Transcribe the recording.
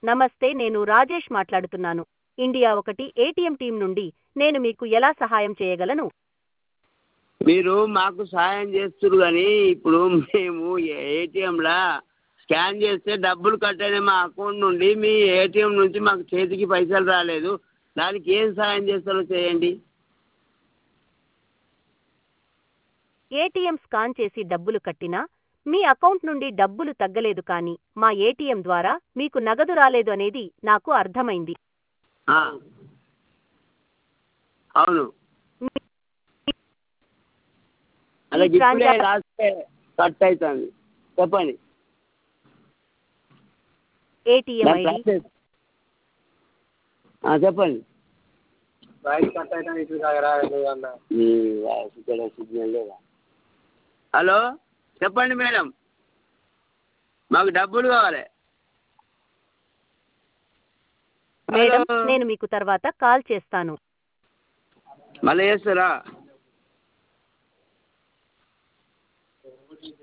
నమస్తే నేను రాజేష్ మాట్లాడుతున్నాను ఇండియా ఒకటి ఏటీఎం టీం నుండి నేను మీకు ఎలా సహాయం చేయగలను మీరు మాకు సహాయం చేస్తున్నారు కానీ ఇప్పుడు మేము ఏటీఎంలో స్కాన్ చేస్తే డబ్బులు కట్ అయినాయి మా అకౌంట్ నుండి మీ ఏటీఎం నుంచి మాకు చేతికి పైసలు రాలేదు దానికి ఏం సహాయం చేస్తారో చేయండి ఏటీఎం స్కాన్ చేసి డబ్బులు కట్టినా మీ అకౌంట్ నుండి డబ్బులు తగ్గలేదు కానీ మా ఏటీఎం ద్వారా మీకు నగదు రాలేదు అనేది నాకు అర్థమైంది ఆ. అవును అలా ఈ ఇప్పుడే ట్రాన్సాక్- రాస్తే కట్ అవుతుంది చెప్పండి ఏటీఎం దాని ఐడి ప్రాసెస్ ఆ, చెప్పండి ఈ వాయిస్ ఇక్కడ సిగ్నల్ లేదా హలో చెప్పండి మేడం మాకు డబ్బులు కావాలి మేడం హలో. నేను మీకు తర్వాత కాల్ చేస్తాను మళ్ళీ చేస్తారా